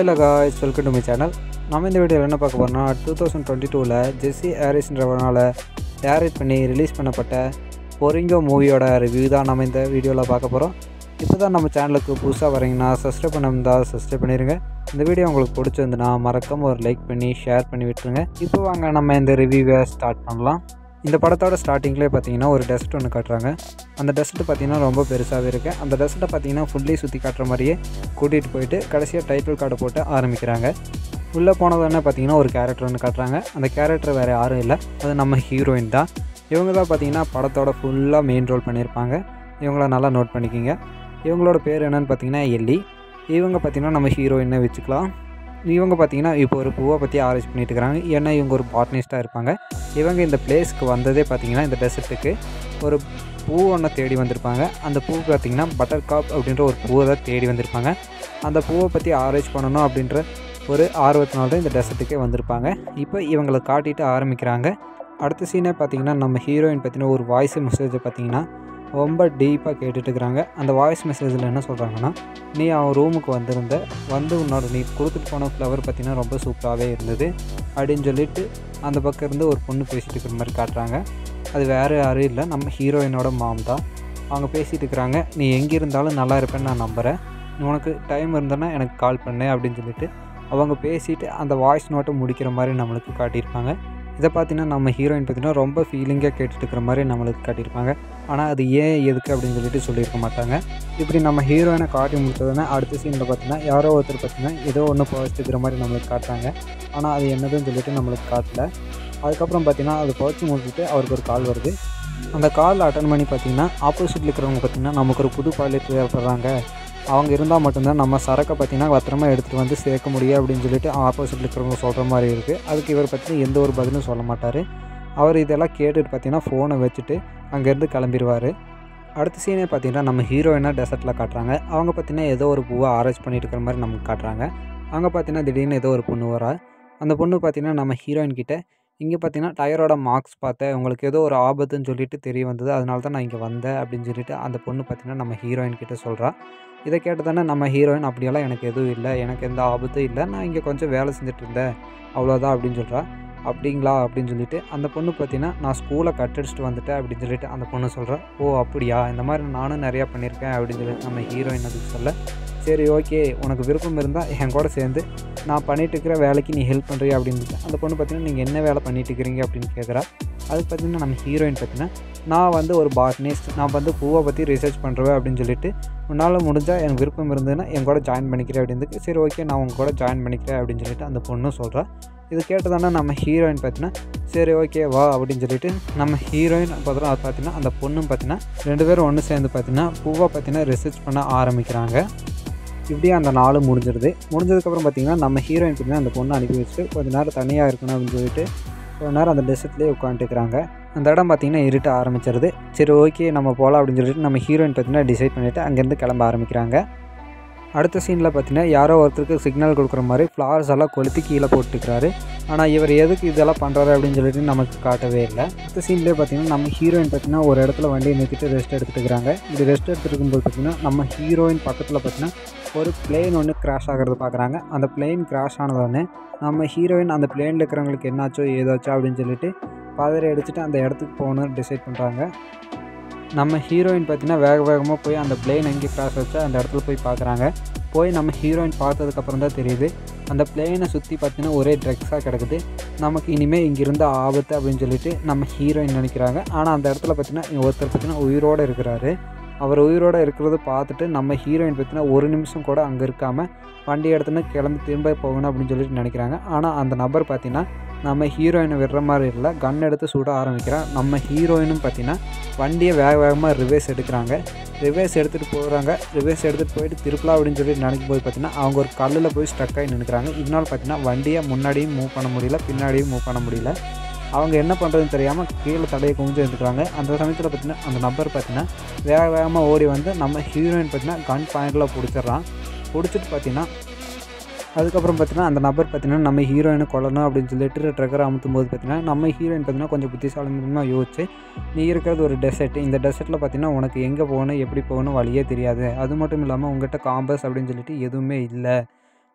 hello guys welcome to my channel நம்ம இந்த வீடியோவில் என்ன பார்க்க போகிறோம்னா டூ தௌசண்ட் டுவெண்ட்டி டூவில் ஜெஸ்ஸி ஹாரிஸ்ன்றவனால் டேரக்ட் பண்ணி ரிலீஸ் பண்ணப்பட்ட பொரிங்கோ மூவியோட ரிவ்யூ தான் நம்ம இந்த வீடியோவில் பார்க்க போகிறோம் இப்போ தான் நம்ம சேனலுக்கு புதுசாக வரீங்கன்னா சப்ஸ்கிரைப் பண்ணியிருந்தால் சப்ஸ்கிரைப் பண்ணிடுங்க இந்த வீடியோ உங்களுக்கு பிடிச்சிருந்துன்னா மறக்காம ஒரு லைக் பண்ணி ஷேர் பண்ணி விட்டுருங்க இப்போ வாங்க நம்ம இந்த ரிவ்யூவை ஸ்டார்ட் பண்ணலாம் இந்த படத்தோட ஸ்டார்டிங்லேயே பார்த்தீங்கன்னா ஒரு டெஸ்ட் ஒன்று காட்டுறாங்க அந்த டெஸ்ட்டு பார்த்தீங்கன்னா ரொம்ப பெருசாகவே இருக்குது அந்த டெஸ்ட்டை பார்த்தீங்கன்னா ஃபுல்லி சுற்றி காட்டுற மாதிரியே கூட்டிகிட்டு போயிட்டு கடைசியாக டைட்டில் கார்டை போட்டு ஆரம்பிக்கிறாங்க உள்ளே போனதுன்னு பார்த்தீங்கன்னா ஒரு கேரக்டர் ஒன்று காட்டுறாங்க அந்த கேரக்டர் வேறு யாரும் இல்லை அது நம்ம ஹீரோயின் தான் இவங்க தான் பார்த்தீங்கன்னா படத்தோட ஃபுல்லாக மெயின் ரோல் பண்ணியிருப்பாங்க இவங்கள நல்லா நோட் பண்ணிக்கிங்க இவங்களோட பேர் என்னன்னு பார்த்தீங்கன்னா எல்லி இவங்க பார்த்தீங்கன்னா நம்ம ஹீரோயினை வச்சுக்கலாம் இவங்க பார்த்தீங்கன்னா இப்போ ஒரு பூவை பற்றி ஆராய்ச்சி பண்ணிட்டு இருக்காங்க ஏன்னா இவங்க ஒரு பாட்னிஸ்ட்டாக இருப்பாங்க இவங்க இந்த பிளேஸ்க்கு வந்ததே பார்த்தீங்கன்னா இந்த டெசர்ட்டுக்கு ஒரு பூ ஒன்றை தேடி வந்திருப்பாங்க அந்த பூ பார்த்தீங்கன்னா பட்டர் காப் அப்படின்ற ஒரு பூவை தான் தேடி வந்திருப்பாங்க அந்த பூவை பற்றி ஆராய்ச்சி பண்ணணும் அப்படின்ற ஒரு ஆர்வத்தினால தான் இந்த டெசர்ட்டுக்கே வந்திருப்பாங்க இப்போ இவங்களை காட்டிட்டு ஆரம்பிக்கிறாங்க அடுத்த சீனே பார்த்தீங்கன்னா நம்ம ஹீரோயின் பற்றின ஒரு வாய்ஸ் மெசேஜை பார்த்தீங்கன்னா ரொம்ப டீப்பாக கேட்டுட்டு இருக்கிறாங்க அந்த வாய்ஸ் மெசேஜில் என்ன சொல்கிறாங்கன்னா நீ அவன் ரூமுக்கு வந்திருந்த வந்து உன்னோட நீ கொடுத்துட்டு போன ஃப்ளவர் பார்த்தீங்கன்னா ரொம்ப சூப்பராகவே இருந்தது அப்படின்னு சொல்லிட்டு அந்த பக்கம் இருந்து ஒரு பொண்ணு பேசிகிட்டு இருக்கிற மாதிரி காட்டுறாங்க அது வேறு யாரும் இல்லை நம்ம ஹீரோயினோட மாம் தான் அவங்க பேசிகிட்டு இருக்கிறாங்க நீ எங்கே இருந்தாலும் நல்லா இருப்பேன்னு நான் நம்புகிறேன் உனக்கு டைம் இருந்தேன்னா எனக்கு கால் பண்ணு அப்படின்னு சொல்லிட்டு அவங்க பேசிட்டு அந்த வாய்ஸ் நோட்டை முடிக்கிற மாதிரி நம்மளுக்கு காட்டியிருப்பாங்க இதை பார்த்தீங்கன்னா நம்ம ஹீரோயின் பார்த்தீங்கன்னா ரொம்ப ஃபீலிங்காக கேட்டுட்டு இருக்கிற மாதிரி நம்மளுக்கு காட்டியிருப்பாங்க ஆனால் அது ஏன் எதுக்கு அப்படின்னு சொல்லிட்டு சொல்லியிருக்க மாட்டாங்க இப்படி நம்ம ஹீரோயினை காட்டி முடிச்சதுன்னா அடுத்த சீனில் பார்த்தீங்கன்னா யாரோ ஒருத்தர் பார்த்தீங்கன்னா ஏதோ ஒன்று புதைச்சிக்கிற மாதிரி நம்மளுக்கு காட்டுறாங்க ஆனால் அது என்னதுன்னு சொல்லிட்டு நம்மளுக்கு காட்டல அதுக்கப்புறம் பார்த்தீங்கன்னா அது புதைச்சி முடிச்சுட்டு அவருக்கு ஒரு கால் வருது அந்த கால் அட்டன் பண்ணி பார்த்தீங்கன்னா ஆப்போசிட்டில் இருக்கிறவங்க பார்த்தீங்கன்னா நமக்கு ஒரு புது பாலியல் தேவைப்படுறாங்க அவங்க இருந்தால் மட்டும்தான் நம்ம சரக்கை பார்த்தீங்கன்னா பத்திரமா எடுத்துகிட்டு வந்து சேர்க்க முடியும் அப்படின்னு சொல்லிட்டு ஆப்போசிட்டில் இருக்கிறவங்க சொல்கிற மாதிரி இருக்குது அதுக்கு இவர் பற்றி எந்த ஒரு பதிலும் சொல்ல மாட்டார் அவர் இதெல்லாம் கேட்டுட்டு பார்த்தீங்கன்னா ஃபோனை வச்சுட்டு அங்கேருந்து கிளம்பிடுவார் அடுத்த சீனே பார்த்தீங்கன்னா நம்ம ஹீரோயினாக டெசர்ட்டில் காட்டுறாங்க அவங்க பார்த்தீங்கன்னா ஏதோ ஒரு பூவை ஆராய்ச்சி பண்ணிட்டு இருக்கிற மாதிரி நமக்கு காட்டுறாங்க அங்கே பார்த்தீங்கன்னா திடீர்னு ஏதோ ஒரு பொண்ணு வரா அந்த பொண்ணு பார்த்தீங்கன்னா நம்ம ஹீரோயின் கிட்ட இங்கே பார்த்தீங்கன்னா டயரோட மார்க்ஸ் பார்த்தேன் உங்களுக்கு ஏதோ ஒரு ஆபத்துன்னு சொல்லிட்டு தெரிய வந்தது அதனால தான் நான் இங்கே வந்தேன் அப்படின்னு சொல்லிட்டு அந்த பொண்ணு பார்த்தீங்கன்னா நம்ம ஹீரோயின் கிட்ட சொல்கிறா இதை கேட்டு தானே நம்ம ஹீரோயின் அப்படியெல்லாம் எனக்கு எதுவும் இல்லை எனக்கு எந்த ஆபத்தும் இல்லை நான் இங்கே கொஞ்சம் வேலை செஞ்சுட்டு இருந்தேன் அவ்வளோதான் அப்படின்னு சொல்கிறா அப்படிங்களா அப்படின்னு சொல்லிட்டு அந்த பொண்ணு பார்த்தீங்கன்னா நான் ஸ்கூலை கட்டடிச்சிட்டு வந்துட்டேன் அப்படின்னு சொல்லிட்டு அந்த பொண்ணு சொல்கிறா ஓ அப்படியா இந்த மாதிரி நானும் நிறையா பண்ணியிருக்கேன் அப்படின்னு சொல்லிட்டு நம்ம ஹீரோயின் அதுக்கு சொல்ல சரி ஓகே உனக்கு விருப்பம் இருந்தால் என் கூட சேர்ந்து நான் பண்ணிட்டு இருக்கிற வேலைக்கு நீ ஹெல்ப் பண்ணுறியா அப்படின்னு சொல்லிட்டு அந்த பொண்ணு பார்த்தீங்கன்னா நீங்கள் என்ன வேலை பண்ணிட்டு இருக்கிறீங்க அப்படின்னு கேட்குறா அதுக்கு பார்த்தீங்கன்னா நம்ம ஹீரோயின் பார்த்தீங்கன்னா நான் வந்து ஒரு பாட்னிஸ்ட் நான் வந்து பூவை பற்றி ரிசர்ச் பண்ணுறேன் அப்படின்னு சொல்லிட்டு உன்னால் முடிஞ்சால் எனக்கு விருப்பம் இருந்ததுன்னா என் கூட ஜாயின் பண்ணிக்கிறேன் அப்படின்னு சரி ஓகே நான் உங்க கூட ஜாயின் பண்ணிக்கிறேன் அப்படின்னு சொல்லிட்டு அந்த பொண்ணும் சொல்கிறா இது கேட்டதானே நம்ம ஹீரோயின் பார்த்தீங்கன்னா சரி ஓகே வா அப்படின்னு சொல்லிட்டு நம்ம ஹீரோயின் பார்த்தோம் அது பார்த்தீங்கன்னா அந்த பொண்ணும் பார்த்தீங்கன்னா ரெண்டு பேரும் ஒன்று சேர்ந்து பார்த்தீங்கன்னா பூவை பார்த்தீங்கன்னா ரிசர்ச் பண்ண ஆரம்பிக்கிறாங்க இப்படியே அந்த நாள் முடிஞ்சிடுது முடிஞ்சதுக்கப்புறம் பார்த்தீங்கன்னா நம்ம ஹீரோயின் பார்த்தீங்கன்னா அந்த பொண்ணை அனுப்பி வச்சுட்டு கொஞ்ச நேரம் தனியாக இருக்கணும் அப்படின்னு சொல்லிட்டு கொஞ்ச நேரம் அந்த டெசர்ட்லேயே உட்காந்துட்டுருக்காங்க அந்த இடம் பார்த்திங்கன்னா இருட்ட ஆரம்பிச்சிருது சரி ஓகே நம்ம போகலாம் அப்படின்னு சொல்லிட்டு நம்ம ஹீரோயின் பார்த்தீங்கன்னா டிசைட் பண்ணிவிட்டு அங்கேருந்து கிளம்ப ஆரம்பிக்கிறாங்க அடுத்த சீனில் பார்த்தீங்கன்னா யாரோ ஒருத்தருக்கு சிக்னல் கொடுக்குற மாதிரி ஃப்ளவர்ஸ் எல்லாம் கொளுத்தி கீழே போட்டுக்கிறாரு ஆனால் இவர் எதுக்கு இதெல்லாம் பண்ணுறாரு அப்படின்னு சொல்லிட்டு நமக்கு காட்டவே இல்லை அடுத்த சீன்லேயே பார்த்தீங்கன்னா நம்ம ஹீரோயின் பார்த்தீங்கன்னா ஒரு இடத்துல வண்டியை நிறுத்திட்டு ரெஸ்ட் எடுத்துட்டு இருக்கிறாங்க இப்படி ரெஸ்ட் எடுத்துட்டு இருக்கும்போது பார்த்தீங்கன்னா நம்ம ஹீரோயின் பக்கத்தில் பார்த்தீங்கன்னா ஒரு பிளேன் ஒன்று கிராஷ் ஆகிறது பார்க்குறாங்க அந்த பிளேன் கிராஷ் ஆனதோடனே நம்ம ஹீரோயின் அந்த பிளேனில் இருக்கிறவங்களுக்கு என்னாச்சோ ஏதாச்சோ அப்படின்னு சொல்லிட்டு பதறி அடிச்சுட்டு அந்த இடத்துக்கு போகணும்னு டிசைட் பண்ணுறாங்க நம்ம ஹீரோயின் பார்த்தீங்கன்னா வேக வேகமாக போய் அந்த பிளேன் எங்கே கிராஸ் வச்சா அந்த இடத்துல போய் பார்க்குறாங்க போய் நம்ம ஹீரோயின் பார்த்ததுக்கப்புறம் தான் தெரியுது அந்த பிளேனை சுற்றி பார்த்தீங்கன்னா ஒரே ட்ரக்ஸாக கிடக்குது நமக்கு இனிமேல் இங்கிருந்த ஆபத்து அப்படின்னு சொல்லிட்டு நம்ம ஹீரோயின் நினைக்கிறாங்க ஆனால் அந்த இடத்துல பார்த்தீங்கன்னா ஒருத்தர் பார்த்தீங்கன்னா உயிரோடு இருக்கிறாரு அவர் உயிரோடு இருக்கிறத பார்த்துட்டு நம்ம ஹீரோயின் பார்த்தீங்கன்னா ஒரு நிமிஷம் கூட அங்கே இருக்காமல் வண்டி எடுத்துன்னு கிளம்பி திரும்ப போகணும் அப்படின்னு சொல்லிட்டு நினைக்கிறாங்க ஆனால் அந்த நபர் பார்த்தீங்கன்னா நம்ம ஹீரோயினை விடுற மாதிரி இல்லை கன் எடுத்து சுட ஆரம்பிக்கிறான் நம்ம ஹீரோயினும் பார்த்தீங்கன்னா வண்டியை வேக வேகமாக ரிவேஸ் எடுக்கிறாங்க ரிவேஸ் எடுத்துகிட்டு போகிறாங்க ரிவேஸ் எடுத்துகிட்டு போயிட்டு திருப்பலாம் அப்படின்னு சொல்லிட்டு நினைக்கும் போது பார்த்தீங்கன்னா அவங்க ஒரு கல்லில் போய் ஸ்ட்ரக் ஆகி நினைக்கிறாங்க இதனால் பார்த்தீங்கன்னா வண்டியை முன்னாடியும் மூவ் பண்ண முடியல பின்னாடியும் மூவ் பண்ண முடியல அவங்க என்ன பண்ணுறதுன்னு தெரியாமல் கீழே தடையை குமிஞ்சு இருந்துக்கிறாங்க அந்த சமயத்தில் பார்த்தீங்கன்னா அந்த நபர் பார்த்தீங்கன்னா வேக வேகமாக ஓடி வந்து நம்ம ஹீரோயின் பார்த்தீங்கன்னா கன் பாயிண்டில் பிடிச்சிட்றான் பிடிச்சிட்டு பார்த்தீங்கன்னா அதுக்கப்புறம் பார்த்தீங்கன்னா அந்த நபர் பார்த்தீங்கன்னா நம்ம ஹீரோயினை கொல்லணும் அப்படின்னு சொல்லிட்டு ட்ரெக்கரை அமுத்தும் போது பார்த்தீங்கன்னா நம்ம ஹீரோயின் பார்த்தீங்கன்னா கொஞ்சம் புத்திசாலித்தனமாக யோசிச்சு நீ இருக்கிறது ஒரு டெசர்ட் இந்த டெசர்ட்டில் பார்த்தீங்கன்னா உனக்கு எங்கே போகணும் எப்படி போகணும் வழியே தெரியாது அது மட்டும் இல்லாமல் உங்கள்கிட்ட காம்பஸ் அப்படின்னு சொல்லிட்டு எதுவுமே இல்லை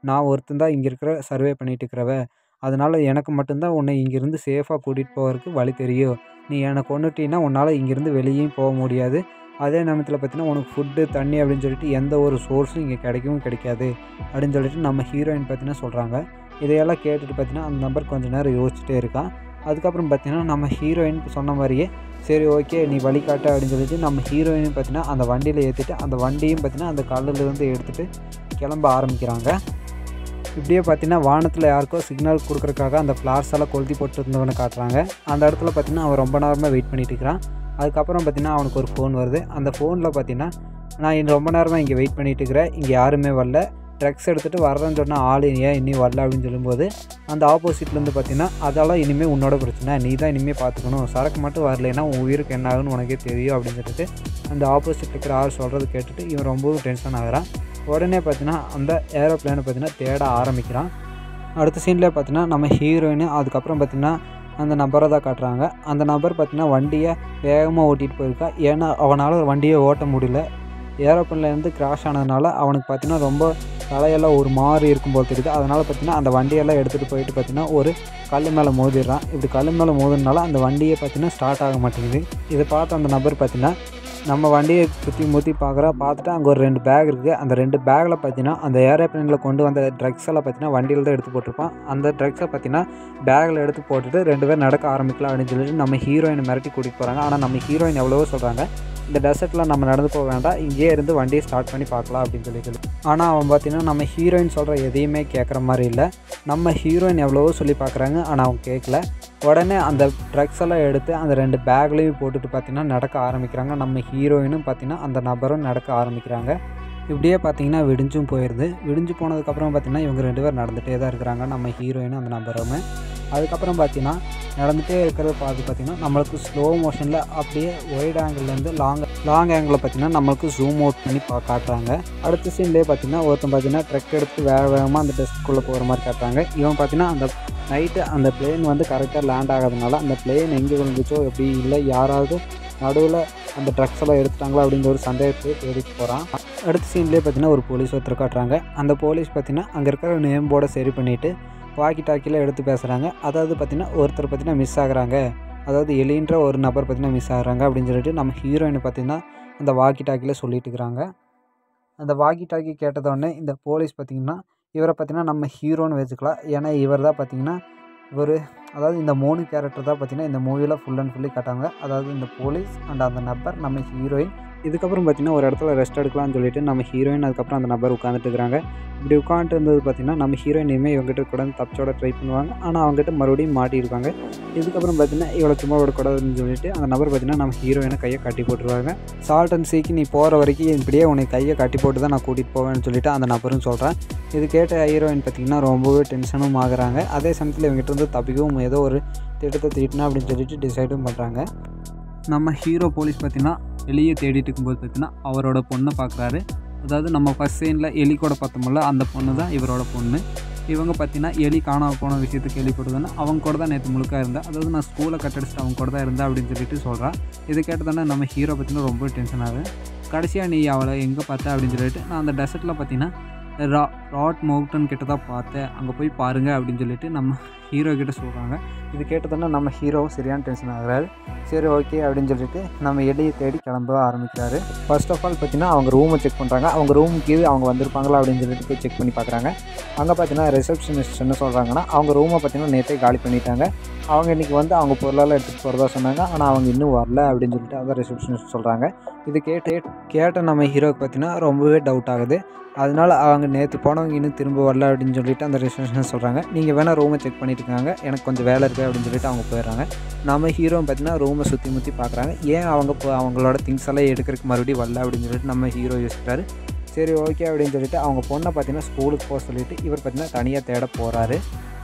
நான் ஒருத்தன் தான் இங்கே இருக்கிற சர்வே பண்ணிட்டு இருக்கிறவ அதனால் எனக்கு மட்டும்தான் உன்னை இங்கேருந்து சேஃபாக கூட்டிகிட்டு போகிறதுக்கு வழி தெரியும் நீ என்னை கொண்டுட்டீன்னா உன்னால் இங்கேருந்து வெளியும் போக முடியாது அதே நேரத்தில் பார்த்தீங்கன்னா உனக்கு ஃபுட்டு தண்ணி அப்படின்னு சொல்லிட்டு எந்த ஒரு சோர்ஸும் இங்கே கிடைக்கவும் கிடைக்காது அப்படின்னு சொல்லிட்டு நம்ம ஹீரோயின் பார்த்தீங்கன்னா சொல்கிறாங்க இதையெல்லாம் கேட்டுட்டு பார்த்தீங்கன்னா அந்த நம்பர் கொஞ்ச நேரம் யோசிச்சுட்டே இருக்கான் அதுக்கப்புறம் பார்த்தீங்கன்னா நம்ம ஹீரோயின் சொன்ன மாதிரியே சரி ஓகே நீ வழிகாட்ட அப்படின்னு சொல்லிட்டு நம்ம ஹீரோயின் பார்த்தீங்கன்னா அந்த வண்டியில் ஏற்றிட்டு அந்த வண்டியும் பார்த்தீங்கன்னா அந்த கல்லுலேருந்து எடுத்துகிட்டு கிளம்ப ஆரம்பிக்கிறாங்க இப்படியே பார்த்தீங்கன்னா வானத்தில் யாருக்கோ சிக்னல் கொடுக்குறக்காக அந்த ஃப்ளார்ஸ் எல்லாம் கொளுத்தி போட்டு இருந்தவனை காட்டுறாங்க அந்த இடத்துல பார்த்தீங்கன்னா அவன் ரொம்ப நேரமாக வெயிட் பண்ணிட்டு இருக்கிறான் அதுக்கப்புறம் பார்த்தீங்கன்னா அவனுக்கு ஒரு ஃபோன் வருது அந்த ஃபோனில் பார்த்தீங்கன்னா நான் இன்னும் ரொம்ப நேரமாக இங்கே வெயிட் பண்ணிட்டு இருக்கிறேன் இங்கே யாருமே வரல ட்ரக்ஸ் எடுத்துகிட்டு வர்றேன்னு சொன்னால் ஆள் ஏன் இன்னும் வரல அப்படின்னு சொல்லும்போது அந்த ஆப்போசிட்லேருந்து பார்த்தீங்கன்னா அதெல்லாம் இனிமேல் உன்னோட பிரச்சனை நீ தான் இனிமேல் பார்த்துக்கணும் சரக்கு மட்டும் வரலைன்னா உன் உயிருக்கு என்ன ஆகுன்னு உனக்கே தெரியும் அப்படின்னு சொல்லிட்டு அந்த ஆப்போசிட் இருக்கிற ஆள் சொல்கிறது கேட்டுட்டு இவன் ரொம்பவும் டென்ஷன் ஆகிறான் உடனே பார்த்தீங்கன்னா அந்த ஏரோப்ளேனை பார்த்தீங்கன்னா தேட ஆரம்பிக்கிறான் அடுத்த சீனில் பார்த்தீங்கன்னா நம்ம ஹீரோயின் அதுக்கப்புறம் பார்த்தீங்கன்னா அந்த நபரை தான் காட்டுறாங்க அந்த நபர் பார்த்தீங்கன்னா வண்டியை வேகமாக ஓட்டிகிட்டு போயிருக்கா ஏன்னா அவனால் வண்டியை ஓட்ட முடியல ஏரோப்ளேன்லேருந்து கிராஷ் ஆனதுனால அவனுக்கு பார்த்தீங்கன்னா ரொம்ப தலையெல்லாம் ஒரு மாதிரி இருக்கும் போல் தெரியுது அதனால் பார்த்தீங்கன்னா அந்த வண்டியெல்லாம் எடுத்துகிட்டு போயிட்டு பார்த்தீங்கன்னா ஒரு கல் மேலே மோதிடுறான் இப்படி கல் மேலே மோதுனால அந்த வண்டியை பார்த்தீங்கன்னா ஸ்டார்ட் ஆக மாட்டேங்குது இதை பார்த்து அந்த நபர் பார்த்தீங்கன்னா நம்ம வண்டியை சுற்றி முற்றி பார்க்குறா பார்த்துட்டு அங்கே ஒரு ரெண்டு பேக் இருக்குது அந்த ரெண்டு பேக்கில் பார்த்தீங்கன்னா அந்த ஏரோப்ளேனில் கொண்டு வந்த ட்ரக்ஸ் எல்லாம் பார்த்தீங்கன்னா வண்டியில் தான் எடுத்து போட்டிருப்பான் அந்த ட்ரக்ஸை பார்த்தீங்கன்னா பேக்கில் எடுத்து போட்டுட்டு ரெண்டு பேர் நடக்க ஆரம்பிக்கலாம் அப்படின்னு சொல்லிட்டு நம்ம ஹீரோயினை மிரட்டி கூட்டிகிட்டு போகிறாங்க ஆனால் நம்ம ஹீரோயின் எவ்வளவோ சொல்கிறாங்க இந்த டெசர்ட்டில் நம்ம நடந்து போக வேண்டாம் இங்கேயே இருந்து வண்டியை ஸ்டார்ட் பண்ணி பார்க்கலாம் அப்படின்னு சொல்லி சொல்லி ஆனால் அவன் பார்த்தீங்கன்னா நம்ம ஹீரோயின் சொல்கிற எதையுமே கேட்குற மாதிரி இல்லை நம்ம ஹீரோயின் எவ்வளவோ சொல்லி பார்க்குறாங்க ஆனால் அவன் கேட்கல உடனே அந்த ட்ரக்ஸ் எல்லாம் எடுத்து அந்த ரெண்டு பேக்லேயும் போட்டுட்டு பார்த்தீங்கன்னா நடக்க ஆரம்பிக்கிறாங்க நம்ம ஹீரோயினும் பார்த்தீங்கன்னா அந்த நபரும் நடக்க ஆரம்பிக்கிறாங்க இப்படியே பார்த்தீங்கன்னா விடிஞ்சும் போயிடுது விடிஞ்சு போனதுக்கப்புறம் பார்த்தீங்கன்னா இவங்க ரெண்டு பேர் நடந்துகிட்டே தான் இருக்கிறாங்க நம்ம ஹீரோயினும் அந்த நபருமே அதுக்கப்புறம் பார்த்தீங்கன்னா நடந்துகிட்டே இருக்கிறத பார்த்து பார்த்தீங்கன்னா நம்மளுக்கு ஸ்லோ மோஷனில் அப்படியே ஒயிட் ஆங்கிள்லேருந்து லாங் லாங் ஆங்கிளில் பார்த்தீங்கன்னா நம்மளுக்கு ஜூம் அவுட் பண்ணி பா காட்டுறாங்க அடுத்த சீன்லேயே பார்த்தீங்கன்னா ஒருத்தன் பார்த்தீங்கன்னா ட்ரக் எடுத்து வேக வேகமாக அந்த டெஸ்க்குள்ளே போகிற மாதிரி காட்டுறாங்க இவன் பார்த்தீங்கன்னா அந்த நைட்டு அந்த பிளேன் வந்து கரெக்டாக லேண்ட் ஆகாதனால அந்த பிளேன் எங்கே விழுந்துச்சோ எப்படி இல்லை யாராவது நடுவில் அந்த ட்ரக்ஸ் எல்லாம் எடுத்துட்டாங்களா அப்படிங்கிற ஒரு சந்தேகத்தை தேடிட்டு போகிறான் அடுத்த சீன்லேயே பார்த்தீங்கன்னா ஒரு போலீஸ் ஒருத்தர் காட்டுறாங்க அந்த போலீஸ் பார்த்தீங்கன்னா அங்கே இருக்கிற நேம் போர்டை சரி பண்ணிவிட்டு வாக்கி டாக்கியில் எடுத்து பேசுகிறாங்க அதாவது பார்த்தீங்கன்னா ஒருத்தர் பார்த்தீங்கன்னா மிஸ் ஆகுறாங்க அதாவது எலின்ற ஒரு நபர் பார்த்தீங்கன்னா மிஸ் ஆகுறாங்க அப்படின்னு சொல்லிட்டு நம்ம ஹீரோயினை பார்த்தீங்கன்னா அந்த வாக்கி டாக்கியில் சொல்லிட்டு இருக்கிறாங்க அந்த வாக்கி டாக்கி கேட்டதோடனே இந்த போலீஸ் பார்த்திங்கன்னா இவரை பார்த்தீங்கன்னா நம்ம ஹீரோன்னு வச்சுக்கலாம் ஏன்னா இவர் தான் பார்த்தீங்கன்னா இவர் அதாவது இந்த மூணு கேரக்டர் தான் பார்த்தீங்கன்னா இந்த மூவியில் ஃபுல் அண்ட் ஃபுல்லி காட்டாங்க அதாவது இந்த போலீஸ் அண்ட் அந்த நபர் நம்ம ஹீரோயின் இதுக்கப்புறம் பார்த்தீங்கன்னா ஒரு இடத்துல ரெஸ்ட் எடுக்கலாம்னு சொல்லிட்டு நம்ம ஹீரோயின் அதுக்கப்புறம் அந்த நபர் உட்காந்துட்டு இருக்கிறாங்க இப்படி உட்காந்துட்டு இருந்தது பார்த்தீங்கன்னா நம்ம ஹீரோயின் இனிமேல் இவங்ககிட்ட கூட தப்பிச்சோட ட்ரை பண்ணுவாங்க ஆனால் அவங்ககிட்ட மறுபடியும் மாட்டியிருப்பாங்க இதுக்கப்புறம் பார்த்தீங்கன்னா இவ்வளோ சும்மா விடக்கூடாதுன்னு சொல்லிட்டு அந்த நபர் பார்த்தீங்கன்னா நம்ம ஹீரோயினை கையை கட்டி போட்டுருவாங்க சால்ட் அண்ட் சீக்கு நீ போகிற வரைக்கும் இப்படியே உனக்கு கையை கட்டி போட்டு தான் நான் கூட்டிகிட்டு போவேன்னு சொல்லிட்டு அந்த நபரும் சொல்கிறேன் இது கேட்ட ஹீரோயின் பார்த்திங்கன்னா ரொம்பவே டென்ஷனும் ஆகுறாங்க அதே சமயத்தில் இவங்ககிட்ட இருந்து தப்பிக்கவும் ஏதோ ஒரு திட்டத்தை தீட்டினா அப்படின்னு சொல்லிட்டு டிசைடும் பண்ணுறாங்க நம்ம ஹீரோ போலீஸ் பார்த்திங்கன்னா எலியை தேடிட்டு இருக்கும்போது பார்த்திங்கன்னா அவரோட பொண்ணை பார்க்குறாரு அதாவது நம்ம ஃபஸ்ட் சீனில் எலி கூட பார்த்தோம்ல அந்த பொண்ணு தான் இவரோட பொண்ணு இவங்க பார்த்தீங்கன்னா எலி காணாம போன விஷயத்தை கேள்விப்பட்டதுன்னு அவங்க கூட தான் நேற்று முழுக்க இருந்தேன் அதாவது நான் ஸ்கூலை கட்டடிச்சிட்டு அவங்க கூட தான் இருந்தேன் அப்படின்னு சொல்லிட்டு சொல்கிறான் இது கேட்டதானே நம்ம ஹீரோ பார்த்தீங்கன்னா ரொம்ப டென்ஷன் ஆகுது கடைசியாக நீ அவளை எங்கே பார்த்த அப்படின்னு சொல்லிட்டு நான் அந்த டெசர்ட்டில் பார்த்தீங்கன்னா ரா ராட் மவுண்டன் கிட்ட தான் பார்த்தேன் அங்கே போய் பாருங்கள் அப்படின்னு சொல்லிட்டு நம்ம ஹீரோ கிட்ட சொல்கிறாங்க இது கேட்டதுன்னா நம்ம ஹீரோவும் சரியான டென்ஷன் ஆகுறாரு சரி ஓகே அப்படின்னு சொல்லிட்டு நம்ம எலியை தேடி கிளம்ப ஆரம்பிக்கிறாரு ஃபர்ஸ்ட் ஆஃப் ஆல் பார்த்தீங்கன்னா அவங்க ரூமை செக் பண்ணுறாங்க அவங்க ரூமுக்கு இது அவங்க வந்திருப்பாங்களா அப்படின்னு சொல்லிட்டு போய் செக் பண்ணி பார்க்குறாங்க அங்கே பார்த்தீங்கன்னா ரிசப்ஷனிஸ்ட் என்ன சொல்கிறாங்கன்னா அவங்க ரூமை பார்த்தீங்கன்னா நேற்றே காலி பண்ணிட்டாங்க அவங்க இன்றைக்கி வந்து அவங்க பொருளெல்லாம் எடுத்துகிட்டு போகிறதா சொன்னாங்க ஆனால் அவங்க இன்னும் வரல அப்படின்னு சொல்லிட்டு அதான் ரிசப்ஷனிஸ்ட் சொல்கிறாங்க இது கேட்டு கேட்ட நம்ம ஹீரோவுக்கு பார்த்தீங்கன்னா ரொம்பவே டவுட் ஆகுது அதனால அவங்க நேற்று போனவங்க இன்னும் திரும்ப வரல அப்படின்னு சொல்லிட்டு அந்த ரிசப்ஷனிஸ்ட் சொல்கிறாங்க நீங்கள் வேணால் ரூமை செக் பண்ணிட்டு இருக்காங்க எனக்கு கொஞ்சம் வேலை இருக்குது அப்படின்னு சொல்லிட்டு அவங்க போயிடுறாங்க நம்ம ஹீரோ பார்த்தீங்கன்னா ரூமை சுற்றி முற்றி பார்க்குறாங்க ஏன் அவங்க இப்போ அவங்களோட திங்ஸ் எல்லாம் எடுக்கிறதுக்கு மறுபடியும் வரல அப்படின்னு சொல்லிட்டு நம்ம ஹீரோ யோசிக்கிறாரு சரி ஓகே அப்படின்னு சொல்லிட்டு அவங்க பொண்ணை பார்த்தீங்கன்னா ஸ்கூலுக்கு போக சொல்லிட்டு இவர் பார்த்தீங்கன்னா தனியாக தேட போகிறாரு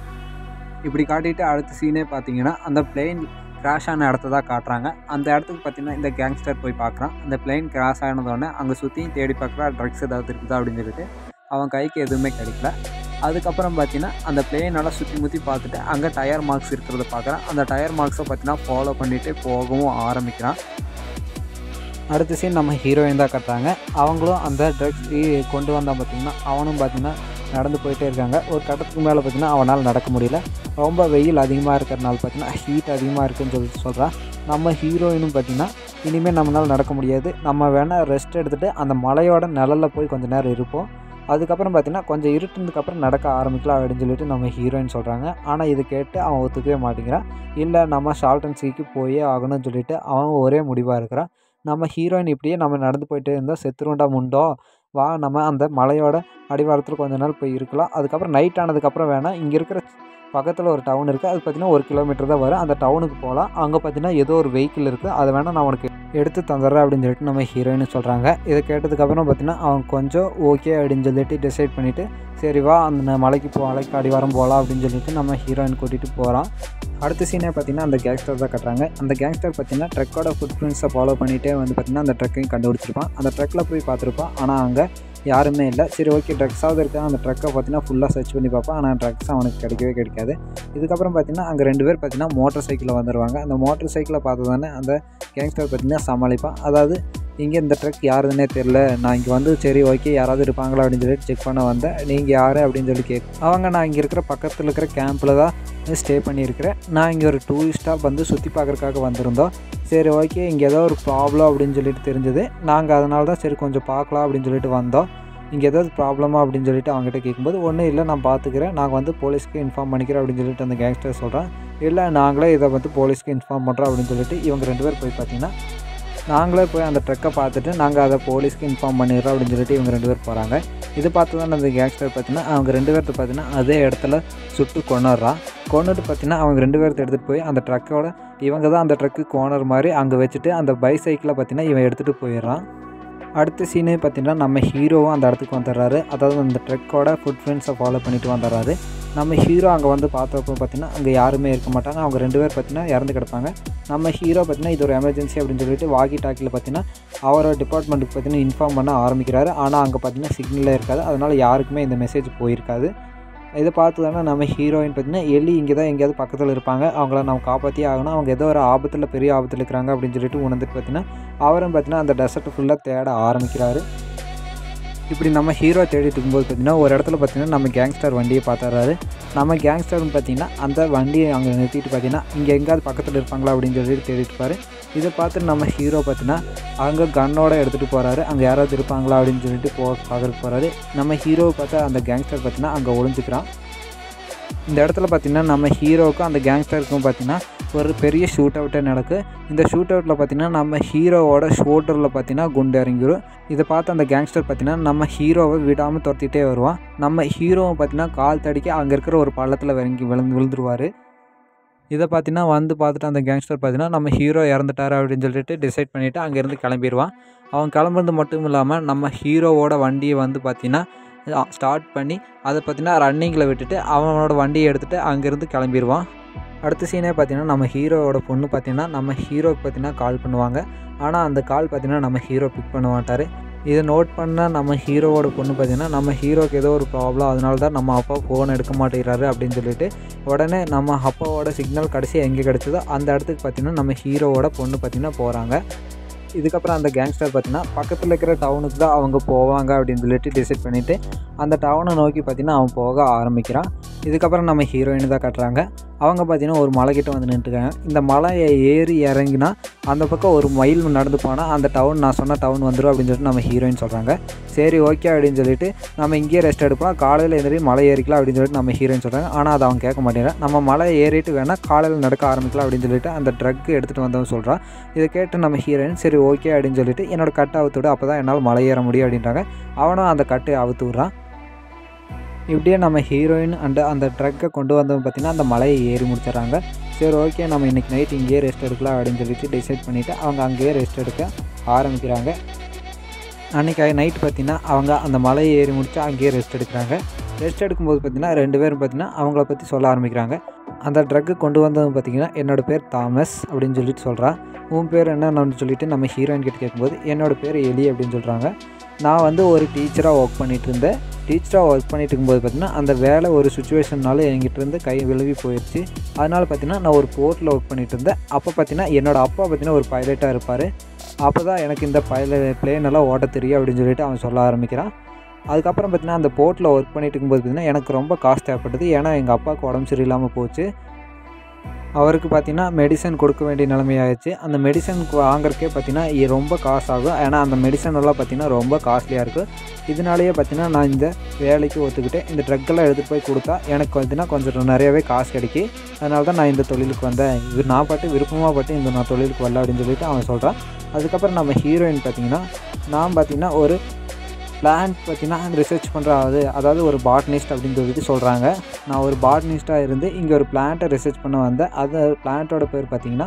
இப்படி காட்டிட்டு அடுத்த சீனே பார்த்தீங்கன்னா அந்த பிளெயின் கிராஷ் ஆன இடத்த தான் காட்டுறாங்க அந்த இடத்துக்கு பார்த்தீங்கன்னா இந்த கேங்ஸ்டர் போய் பார்க்குறான் அந்த பிளெயின் கிராஷ் ஆனதோடனே அங்கே சுற்றியும் தேடி பார்க்குறா ட்ரக்ஸ் ஏதாவது இருக்குதா அப்படின்னு சொல்லிட்டு அவன் கைக்கு எதுவுமே கிடைக்கல அதுக்கப்புறம் பார்த்தீங்கன்னா அந்த பிளேனெல்லாம் சுற்றி முற்றி பார்த்துட்டு அங்கே டயர் மார்க்ஸ் இருக்கிறத பார்க்குறான் அந்த டயர் மார்க்ஸை பார்த்தீங்கன்னா ஃபாலோ பண்ணிவிட்டு போகவும் ஆரம்பிக்கிறான் அடுத்த சீன் நம்ம ஹீரோயின் தான் கட்டுறாங்க அவங்களும் அந்த ட்ரக்ஸ் கொண்டு வந்தால் பார்த்தீங்கன்னா அவனும் பார்த்தீங்கன்னா நடந்து போயிட்டே இருக்காங்க ஒரு கட்டத்துக்கு மேலே பார்த்தீங்கன்னா அவனால் நடக்க முடியல ரொம்ப வெயில் அதிகமாக இருக்கிறனால பார்த்தீங்கன்னா ஹீட் அதிகமாக இருக்குன்னு சொல்லி சொல்கிறான் நம்ம ஹீரோயினும் பார்த்திங்கன்னா இனிமேல் நம்மளால் நடக்க முடியாது நம்ம வேணால் ரெஸ்ட் எடுத்துகிட்டு அந்த மலையோட நிழலில் போய் கொஞ்சம் நேரம் இருப்போம் அதுக்கப்புறம் பார்த்தீங்கன்னா கொஞ்சம் இருட்டுனதுக்கப்புறம் நடக்க ஆரம்பிக்கலாம் அப்படின்னு சொல்லிட்டு நம்ம ஹீரோயின் சொல்கிறாங்க ஆனால் இது கேட்டு அவன் ஒத்துக்கவே மாட்டேங்கிறான் இல்லை நம்ம ஷார்ட் அண்ட் சீக்கு போயே ஆகணும்னு சொல்லிட்டு அவன் ஒரே முடிவாக இருக்கிறான் நம்ம ஹீரோயின் இப்படியே நம்ம நடந்து போயிட்டே இருந்தால் செத்துருண்டா முண்டோ வா நம்ம அந்த மலையோட அடிவாரத்தில் கொஞ்ச நாள் போய் இருக்கலாம் அதுக்கப்புறம் நைட் ஆனதுக்கப்புறம் வேணால் இங்கே இருக்கிற பக்கத்தில் ஒரு டவுன் இருக்குது அது பார்த்திங்கன்னா ஒரு கிலோமீட்டர் தான் வரும் அந்த டவுனுக்கு போகலாம் அங்கே பார்த்தீங்கன்னா ஏதோ ஒரு வெஹிக்கிள் இருக்குது அதை வேணால் நான் உனக்கு எடுத்து தந்துடுறேன் அப்படின்னு சொல்லிட்டு நம்ம ஹீரோயின் சொல்கிறாங்க இதை கேட்டதுக்கப்புறம் பார்த்தீங்கன்னா அவன் கொஞ்சம் ஓகே அப்படின்னு சொல்லிட்டு டிசைட் பண்ணிவிட்டு சரி வா அந்த மலைக்கு போ மலைக்கு அடிவாரம் போகலாம் அப்படின்னு சொல்லிட்டு நம்ம ஹீரோயின் கூட்டிகிட்டு போகிறான் அடுத்த சீனே பார்த்தீங்கன்னா அந்த கேங்ஸ்டர் தான் கட்டுறாங்க அந்த கேங்ஸ்டர் பார்த்தீங்கன்னா ட்ரக்கோட ஃபுட் பிரிண்ட்ஸை ஃபாலோ பண்ணிகிட்டே வந்து பார்த்திங்கன்னா அந்த ட்ரக்கையும் கண்டுபிடிச்சிருப்பான் அந்த ட்ரக்கில் போய் பார்த்துருப்பான் ஆனால் அங்கே யாருமே இல்லை சரி ஓகே ட்ரக்ஸாவது இருக்கா அந்த ட்ரக்கை பார்த்தீங்கன்னா ஃபுல்லாக சர்ச் பண்ணி பார்ப்பான் ஆனால் ட்ரக்ஸ் அவனுக்கு கிடைக்கவே கிடைக்காது இதுக்கப்புறம் பார்த்தீங்கன்னா அங்கே ரெண்டு பேர் பார்த்தீங்கன்னா மோட்டர் சைக்கிளில் வந்துடுவாங்க அந்த மோட்டர் சைக்கிளை பார்த்து தானே அந்த கேங்ஸ்டர் பார்த்தீங்கன்னா சமாளிப்பான் அதாவது இங்கே இந்த ட்ரக் யாருதுன்னே தெரில நான் இங்கே வந்து சரி ஓகே யாராவது இருப்பாங்களா அப்படின்னு சொல்லிட்டு செக் பண்ண வந்தேன் நீங்கள் யார் அப்படின்னு சொல்லி கேட்கும் அவங்க நான் இங்கே இருக்கிற பக்கத்தில் இருக்கிற கேம்பில் தான் ஸ்டே பண்ணியிருக்கிறேன் நான் இங்கே ஒரு டூரிஸ்ட்டாக வந்து சுற்றி பார்க்குறக்காக வந்திருந்தோம் சரி ஓகே இங்கே ஏதோ ஒரு ப்ராப்ளம் அப்படின்னு சொல்லிட்டு தெரிஞ்சது நாங்கள் அதனால தான் சரி கொஞ்சம் பார்க்கலாம் அப்படின்னு சொல்லிட்டு வந்தோம் இங்கே ஏதாவது ப்ராப்ளமா அப்படின்னு சொல்லிட்டு அவங்ககிட்ட கேட்கும்போது ஒன்றும் இல்லை நான் பார்த்துக்கிறேன் நாங்கள் வந்து போலீஸ்க்கு இன்ஃபார்ம் பண்ணிக்கிறேன் அப்படின்னு சொல்லிட்டு அந்த கேங்ஸ்டர் சொல்கிறேன் இல்லை நாங்களே இதை வந்து போலீஸ்க்கு இன்ஃபார்ம் பண்ணுறோம் அப்படின்னு சொல்லிட்டு இவங்க ரெண்டு பேர் போய் பார்த்தீங்கன்னா நாங்களே போய் அந்த ட்ரக்கை பார்த்துட்டு நாங்கள் அதை போலீஸ்க்கு இன்ஃபார்ம் பண்ணிடுறோம் அப்படின்னு சொல்லிட்டு இவங்க ரெண்டு பேர் போகிறாங்க இது பார்த்து தான் அந்த கேங்ஸ்டர் பார்த்தீங்கன்னா அவங்க ரெண்டு பேர்த்த பார்த்தீங்கன்னா அதே இடத்துல சுட்டு கொண்டுறான் கொண்டுட்டு பார்த்தீங்கன்னா அவங்க ரெண்டு பேர்த்த எடுத்துகிட்டு போய் அந்த ட்ரக்கோட இவங்க தான் அந்த ட்ரக்கு கோனர் மாதிரி அங்கே வச்சுட்டு அந்த பைசைக்கிளை பார்த்தீங்கன்னா இவன் எடுத்துகிட்டு போயிடுறான் அடுத்த சீனே பார்த்தீங்கன்னா நம்ம ஹீரோவும் அந்த இடத்துக்கு வந்துடுறாரு அதாவது அந்த ட்ரக்கோட ஃபுட் ஃப்ரெண்ட்ஸை ஃபாலோ பண்ணிட்டு வந்துடுறாரு நம்ம ஹீரோ அங்கே வந்து பார்த்தப்போ பார்த்தீங்கன்னா அங்கே யாருமே இருக்க மாட்டாங்க அவங்க ரெண்டு பேர் பார்த்தீங்கன்னா இறந்து கிடப்பாங்க நம்ம ஹீரோ பார்த்தீங்கன்னா இது ஒரு எமர்ஜென்சி அப்படின்னு சொல்லிட்டு வாக்கி டாக்கியில் பார்த்தீங்கன்னா அவரோட டிபார்ட்மெண்ட்டுக்கு பார்த்தீங்கன்னா இன்ஃபார்ம் பண்ண ஆரம்பிக்கிறாரு ஆனால் அங்கே பார்த்தீங்கன்னா சிக்னலே இருக்காது அதனால் யாருக்குமே இந்த மெசேஜ் போயிருக்காது இதை பார்த்து தானே நம்ம ஹீரோயின் பார்த்தீங்கன்னா எலி இங்கே தான் எங்கேயாவது பக்கத்தில் இருப்பாங்க அவங்கள நம்ம காப்பாற்றியே ஆகணும் அவங்க ஏதோ ஒரு ஆபத்தில் பெரிய ஆபத்தில் இருக்கிறாங்க அப்படின்னு சொல்லிட்டு உணர்ந்துட்டு பார்த்தீங்கன்னா அவரும் பார்த்தீங்கன்னா அந்த டெசர்ட் ஃபுல்லாக தேட ஆரம்பிக்கிறாரு இப்படி நம்ம ஹீரோ தேடிட்டு இருக்கும்போது பார்த்தீங்கன்னா ஒரு இடத்துல பார்த்தீங்கன்னா நம்ம கேங்ஸ்டர் வண்டியை பார்த்துறாரு நம்ம கேங்ஸ்டர்னு பார்த்தீங்கன்னா அந்த வண்டியை அங்கே நிறுத்திட்டு பார்த்தீங்கன்னா இங்கே எங்கேயாவது பக்கத்தில் இருப்பாங்களா அப்படின்னு சொல்லிட்டு தேடிட்டு இருப்பாரு இதை பார்த்து நம்ம ஹீரோ பார்த்தீங்கன்னா அங்கே கன்னோட எடுத்துகிட்டு போகிறாரு அங்கே யாராவது இருப்பாங்களா அப்படின்னு சொல்லிட்டு போ பார்க்கறதுக்கு போகிறாரு நம்ம ஹீரோவை பார்த்தா அந்த கேங்ஸ்டர் பார்த்தீங்கன்னா அங்கே ஒளிஞ்சுக்கிறான் இந்த இடத்துல பார்த்தீங்கன்னா நம்ம ஹீரோவுக்கும் அந்த கேங்ஸ்டருக்கும் பார்த்தீங்கன்னா ஒரு பெரிய ஷூட் அவுட்டே நடக்கு இந்த ஷூட் அவுட்டில் பார்த்தீங்கன்னா நம்ம ஹீரோவோட ஷோல்டரில் பார்த்தீங்கன்னா குண்டு இறங்கிடும் இதை பார்த்து அந்த கேங்ஸ்டர் பார்த்தீங்கன்னா நம்ம ஹீரோவை விடாமல் துரத்திட்டே வருவான் நம்ம ஹீரோவை பார்த்தீங்கன்னா கால் தடிக்க அங்கே இருக்கிற ஒரு பள்ளத்தில் இறங்கி விழுந்து விழுந்துருவார் இதை பார்த்தீங்கன்னா வந்து பார்த்துட்டு அந்த கேங்ஸ்டர் பார்த்தீங்கன்னா நம்ம ஹீரோ இறந்துட்டாரு அப்படின்னு சொல்லிட்டு டிசைட் பண்ணிவிட்டு அங்கேருந்து கிளம்பிடுவான் அவன் கிளம்புறது மட்டும் இல்லாமல் நம்ம ஹீரோவோட வண்டியை வந்து பார்த்தீங்கன்னா ஸ்டார்ட் பண்ணி அதை பார்த்தீங்கன்னா ரன்னிங்கில் விட்டுட்டு அவனோட வண்டியை எடுத்துகிட்டு அங்கேருந்து கிளம்பிடுவான் அடுத்த சீனே பார்த்தீங்கன்னா நம்ம ஹீரோவோட பொண்ணு பார்த்தீங்கன்னா நம்ம ஹீரோக்கு பார்த்தீங்கன்னா கால் பண்ணுவாங்க ஆனால் அந்த கால் பார்த்தீங்கன்னா நம்ம ஹீரோ பிக் பண்ண மாட்டார் இதை நோட் பண்ண நம்ம ஹீரோவோட பொண்ணு பார்த்தீங்கன்னா நம்ம ஹீரோக்கு ஏதோ ஒரு ப்ராப்ளம் அதனால தான் நம்ம அப்பா ஃபோன் எடுக்க மாட்டேங்கிறாரு அப்படின்னு சொல்லிட்டு உடனே நம்ம அப்பாவோட சிக்னல் கடைசி எங்கே கிடச்சதோ அந்த இடத்துக்கு பார்த்தீங்கன்னா நம்ம ஹீரோவோட பொண்ணு பார்த்தீங்கன்னா போகிறாங்க இதுக்கப்புறம் அந்த கேங்ஸ்டர் பார்த்தீங்கன்னா பக்கத்தில் இருக்கிற டவுனுக்கு தான் அவங்க போவாங்க அப்படின்னு சொல்லிட்டு டிசைட் பண்ணிவிட்டு அந்த டவுனை நோக்கி பார்த்தீங்கன்னா அவன் போக ஆரம்பிக்கிறான் இதுக்கப்புறம் நம்ம ஹீரோயின் தான் கட்டுறாங்க அவங்க பார்த்தீங்கன்னா ஒரு மலைக்கிட்ட வந்து நின்றுருக்காங்க இந்த மலையை ஏறி இறங்கினா அந்த பக்கம் ஒரு மைல் நடந்து போனால் அந்த டவுன் நான் சொன்ன டவுன் வந்துடும் அப்படின்னு சொல்லிட்டு நம்ம ஹீரோயின் சொல்கிறாங்க சரி ஓகே அப்படின்னு சொல்லிட்டு நம்ம இங்கேயே ரெஸ்ட் எடுப்போம் காலையில் எழுந்திரி மலை ஏறிக்கலாம் அப்படின்னு சொல்லிட்டு நம்ம ஹீரோயின் சொல்கிறாங்க ஆனால் அதை அவன் கேட்க மாட்டேங்கிறான் நம்ம மலை ஏறிட்டு வேணால் காலையில் நடக்க ஆரம்பிக்கலாம் அப்படின்னு சொல்லிட்டு அந்த ட்ரக் எடுத்துகிட்டு வந்தவன் சொல்கிறான் இதை கேட்டு நம்ம ஹீரோயின் சரி ஓகே அப்படின்னு சொல்லிட்டு என்னோட கட்டை அவுத்து விடு அப்போ தான் என்னால் மலை ஏற முடியும் அப்படின்றாங்க அவனும் அந்த கட்டை அவுத்து விட்றான் இப்படியே நம்ம ஹீரோயின் அண்ட் அந்த ட்ரக்கை கொண்டு வந்தவங்க பார்த்திங்கன்னா அந்த மலையை ஏறி முடிச்சிடறாங்க சரி ஓகே நம்ம இன்றைக்கி நைட் இங்கேயே ரெஸ்ட் எடுக்கலாம் அப்படின்னு சொல்லிட்டு டிசைட் பண்ணிவிட்டு அவங்க அங்கேயே ரெஸ்ட் எடுக்க ஆரம்பிக்கிறாங்க அன்றைக்கி நைட் பார்த்திங்கன்னா அவங்க அந்த மலையை ஏறி முடிச்சு அங்கேயே ரெஸ்ட் எடுக்கிறாங்க ரெஸ்ட் எடுக்கும்போது பார்த்திங்கன்னா ரெண்டு பேரும் பார்த்திங்கன்னா அவங்கள பற்றி சொல்ல ஆரம்பிக்கிறாங்க அந்த ட்ரக்கு கொண்டு வந்தவங்க பார்த்திங்கன்னா என்னோடய பேர் தாமஸ் அப்படின்னு சொல்லிட்டு சொல்கிறான் உன் பேர் என்னன்னு சொல்லிட்டு நம்ம ஹீரோயின் கிட்ட கேட்கும்போது என்னோடய பேர் எலி அப்படின்னு சொல்கிறாங்க நான் வந்து ஒரு டீச்சராக ஒர்க் பண்ணிகிட்டு இருந்தேன் டீச்சராக ஒர்க் பண்ணிட்டு இருக்கும்போது பார்த்திங்கன்னா அந்த வேலை ஒரு சுச்சுவேஷன்னால என்கிட்ட இருந்து கை விழுவி போயிடுச்சு அதனால் பார்த்திங்கன்னா நான் ஒரு போர்ட்டில் ஒர்க் பண்ணிகிட்டு இருந்தேன் அப்போ பார்த்திங்கன்னா என்னோடய அப்பா பார்த்திங்கன்னா ஒரு பைலட்டாக இருப்பார் அப்போ தான் எனக்கு இந்த பைல பிளேன் எல்லாம் ஓட்ட தெரியும் அப்படின்னு சொல்லிட்டு அவன் சொல்ல ஆரம்பிக்கிறான் அதுக்கப்புறம் பார்த்தீங்கன்னா அந்த போர்ட்டில் ஒர்க் பண்ணிட்டு இருக்கும்போது பார்த்தீங்கன்னா எனக்கு ரொம்ப காசு தேவைப்பட்டது ஏன்னா எங்கள் அப்பாவுக்கு உடம்பு சரியில்லாமல் போச்சு அவருக்கு பார்த்தீங்கன்னா மெடிசன் கொடுக்க வேண்டிய நிலைமை ஆயிடுச்சு அந்த மெடிசன் வாங்குறக்கே பார்த்தீங்கன்னா இ- ரொம்ப காசு ஆகும் ஏன்னா அந்த மெடிசன் எல்லாம் பார்த்தீங்கன்னா ரொம்ப காஸ்ட்லியாக இருக்கும் இதனாலேயே பார்த்தீங்கன்னா நான் இந்த வேலைக்கு ஒத்துக்கிட்டேன் இந்த ட்ரக்கெல்லாம் எடுத்துகிட்டு போய் கொடுத்தா எனக்கு பார்த்தீங்கன்னா கொஞ்சம் நிறையவே காசு கிடைக்கி அதனால தான் நான் இந்த தொழிலுக்கு வந்தேன் இது நான் பாட்டு விருப்பமாக பட்டு இந்த நான் தொழிலுக்கு வரல அப்படின்னு சொல்லிட்டு அவன் சொல்கிறான் அதுக்கப்புறம் நம்ம ஹீரோயின் பார்த்தீங்கன்னா நான் பார்த்தீங்கன்னா ஒரு பிளான்ட் பார்த்தீங்கன்னா ரிசர்ச் பண்ணுற அது அதாவது ஒரு பாட்னிஸ்ட் அப்படின்னு சொல்லிட்டு சொல்கிறாங்க நான் ஒரு பாட்னிஸ்ட்டாக இருந்து இங்கே ஒரு பிளான்ட்டை ரிசர்ச் பண்ண வந்தேன் அது பிளான்ட்டோட பேர் பார்த்தீங்கன்னா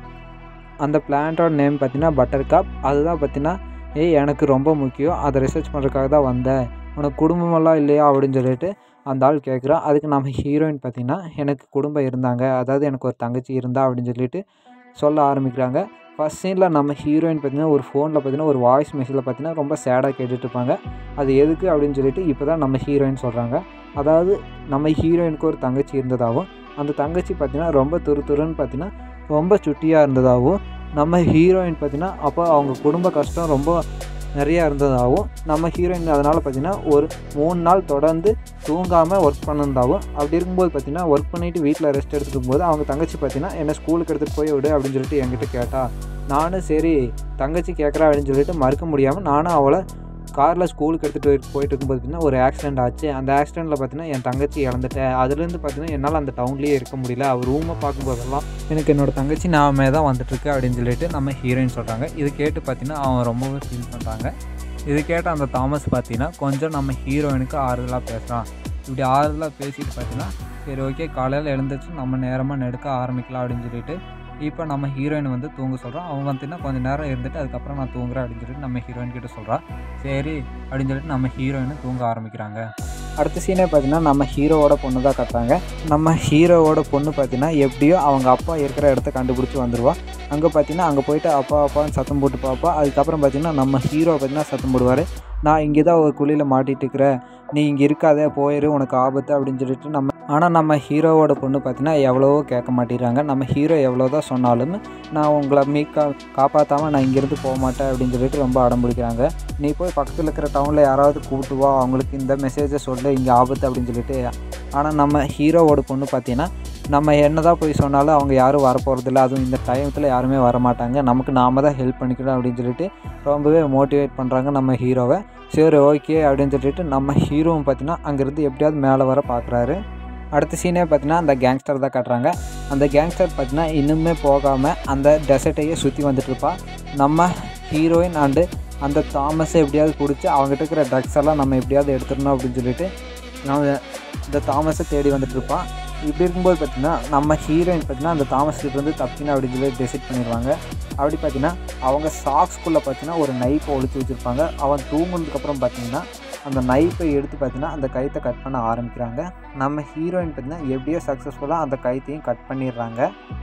அந்த பிளான்ட்டோட நேம் பார்த்தீங்கன்னா பட்டர் கப் அதுதான் பார்த்தீங்கன்னா ஏய் எனக்கு ரொம்ப முக்கியம் அதை ரிசர்ச் பண்ணுறதுக்காக தான் வந்தேன் உனக்கு குடும்பமெல்லாம் இல்லையா அப்படின்னு சொல்லிட்டு அந்த ஆள் கேட்குறான் அதுக்கு நம்ம ஹீரோயின் பார்த்தீங்கன்னா எனக்கு குடும்பம் இருந்தாங்க அதாவது எனக்கு ஒரு தங்கச்சி இருந்தா அப்படின்னு சொல்லிட்டு சொல்ல ஆரம்பிக்கிறாங்க ஃபஸ்ட் சீனில் நம்ம ஹீரோயின் பார்த்தீங்கன்னா ஒரு ஃபோனில் பார்த்தீங்கன்னா ஒரு வாய்ஸ் மெசேஜில் பார்த்தீங்கன்னா ரொம்ப சேடாக கேட்டுட்டு இருப்பாங்க அது எதுக்கு அப்படின்னு சொல்லிட்டு இப்போ தான் நம்ம ஹீரோயின் சொல்கிறாங்க அதாவது நம்ம ஹீரோயினுக்கு ஒரு தங்கச்சி இருந்ததாகவும் அந்த தங்கச்சி பார்த்தீங்கன்னா ரொம்ப துரு துருன்னு பார்த்தீங்கன்னா ரொம்ப சுட்டியாக இருந்ததாகவும் நம்ம ஹீரோயின் பார்த்தீங்கன்னா அப்போ அவங்க குடும்ப கஷ்டம் ரொம்ப நிறையா இருந்ததாகவும் நம்ம ஹீரோயின் அதனால் பார்த்தீங்கன்னா ஒரு மூணு நாள் தொடர்ந்து தூங்காமல் ஒர்க் பண்ணிருந்தாவும் அப்படி இருக்கும்போது பார்த்தீங்கன்னா ஒர்க் பண்ணிவிட்டு வீட்டில் ரெஸ்ட் எடுத்துக்கும் போது அவங்க தங்கச்சி பார்த்தீங்கன்னா என்ன ஸ்கூலுக்கு எடுத்துகிட்டு போய் விடு அப்படின்னு சொல்லிட்டு என்கிட்ட கேட்டா நானும் சரி தங்கச்சி கேட்குறா அப்படின்னு சொல்லிட்டு மறுக்க முடியாமல் நானும் அவளை காரில் ஸ்கூலுக்கு எடுத்துகிட்டு போயிட்டு இருக்கும்போது பார்த்தீங்கன்னா ஒரு ஆக்சிடென்ட் ஆச்சு அந்த ஆக்சிடெண்ட்டில் பார்த்தீங்கன்னா என் தங்கச்சி இறந்துட்டேன் அதுலேருந்து பார்த்தீங்கன்னா என்னால் அந்த டவுன்லேயே இருக்க முடியல அவர் ரூமை பார்க்கும்போதெல்லாம் எனக்கு என்னோட தங்கச்சி நாமே தான் வந்துட்டுருக்கு அப்படின்னு சொல்லிட்டு நம்ம ஹீரோயின் சொல்கிறாங்க இது கேட்டு பார்த்தீங்கன்னா அவன் ரொம்பவே ஃபீல் பண்ணுறாங்க இது கேட்ட அந்த தாமஸ் பார்த்தீங்கன்னா கொஞ்சம் நம்ம ஹீரோயினுக்கு ஆறுதலாக பேசுகிறான் இப்படி ஆறுதலாக பேசிட்டு பார்த்தீங்கன்னா சரி ஓகே காலையில் எழுந்திரிச்சு நம்ம நேரமாக நெடுக்க ஆரம்பிக்கலாம் அப்படின்னு சொல்லிட்டு இப்போ நம்ம ஹீரோயின் வந்து தூங்க சொல்கிறோம் அவன் பார்த்தீங்கன்னா கொஞ்சம் நேரம் இருந்துட்டு அதுக்கப்புறம் நான் தூங்குறேன் அப்படின்னு சொல்லிட்டு நம்ம ஹீரோயின் கிட்ட சொல்கிறான் சரி அப்படின்னு சொல்லிட்டு நம்ம ஹீரோயினும் தூங்க ஆரம்பிக்கிறாங்க அடுத்த சீனே பார்த்தீங்கன்னா நம்ம ஹீரோவோட பொண்ணு தான் கட்டுறாங்க நம்ம ஹீரோவோட பொண்ணு பார்த்தீங்கன்னா எப்படியோ அவங்க அப்பா இருக்கிற இடத்த கண்டுபிடிச்சி வந்துடுவா அங்கே பார்த்தீங்கன்னா அங்கே போயிட்டு அப்பா அப்பான்னு சத்தம் போட்டு பார்ப்பா அதுக்கப்புறம் பார்த்தீங்கன்னா நம்ம ஹீரோ பார்த்தீங்கன்னா சத்தம் போடுவார் நான் இங்கே தான் ஒரு குழியில் மாட்டிட்டு இருக்கிறேன் நீ இங்கே இருக்காதே போயிரு உனக்கு ஆபத்து அப்படின்னு சொல்லிட்டு நம்ம ஆனால் நம்ம ஹீரோவோட பொண்ணு பார்த்தீங்கன்னா எவ்வளவோ கேட்க மாட்டேறாங்க நம்ம ஹீரோ எவ்வளோ தான் சொன்னாலும் நான் உங்களை மீக்கா காப்பாற்றாமல் நான் இங்கேருந்து போக மாட்டேன் அப்படின்னு சொல்லிட்டு ரொம்ப அடம் பிடிக்கிறாங்க நீ போய் பக்கத்தில் இருக்கிற டவுனில் யாராவது கூப்பிட்டு வா அவங்களுக்கு இந்த மெசேஜை சொல்லு இங்கே ஆபத்து அப்படின்னு சொல்லிட்டு ஆனால் நம்ம ஹீரோவோட பொண்ணு பார்த்தீங்கன்னா நம்ம என்ன தான் போய் சொன்னாலும் அவங்க யாரும் வரப்போகிறதில்ல அதுவும் இந்த டைமத்தில் யாருமே வர மாட்டாங்க நமக்கு நாம தான் ஹெல்ப் பண்ணிக்கணும் அப்படின்னு சொல்லிட்டு ரொம்பவே மோட்டிவேட் பண்ணுறாங்க நம்ம ஹீரோவை சரி ஓகே அப்படின்னு சொல்லிட்டு நம்ம ஹீரோவும் பார்த்தீங்கன்னா அங்கேருந்து எப்படியாவது மேலே வர பார்க்குறாரு அடுத்த சீனே பார்த்தீங்கன்னா அந்த கேங்ஸ்டர் தான் காட்டுறாங்க அந்த கேங்ஸ்டர் பார்த்தீங்கன்னா இன்னுமே போகாமல் அந்த டெசர்ட்டையே சுற்றி வந்துட்டு இருப்பா நம்ம ஹீரோயின் அண்டு அந்த தாமஸை எப்படியாவது பிடிச்சி அவங்ககிட்ட இருக்கிற ட்ரக்ஸ் எல்லாம் நம்ம எப்படியாவது எடுத்துடணும் அப்படின்னு சொல்லிட்டு நம்ம இந்த தாமஸை தேடி வந்துட்டு இருப்பான் இப்படி இருக்கும்போது பார்த்தீங்கன்னா நம்ம ஹீரோயின் பார்த்தீங்கன்னா அந்த தாமஸ் கிட்ட இருந்து தப்பிக்கணும் அப்படின்னு சொல்லி டிசைட் பண்ணிடுவாங்க அப்படி பார்த்தீங்கன்னா அவங்க சாக்ஸ்குள்ளே பார்த்தீங்கன்னா ஒரு நைப்பை ஒழிச்சு வச்சுருப்பாங்க அவன் தூங்குனதுக்கப்புறம் பார்த்தீங்கன்னா அந்த நைப்பை எடுத்து பார்த்தீங்கன்னா அந்த கயித்தை கட் பண்ண ஆரம்பிக்கிறாங்க நம்ம ஹீரோயின் பார்த்தீங்கன்னா எப்படியோ சக்ஸஸ்ஃபுல்லாக அந்த கயித்தையும் கட் பண்ணிடுறாங்க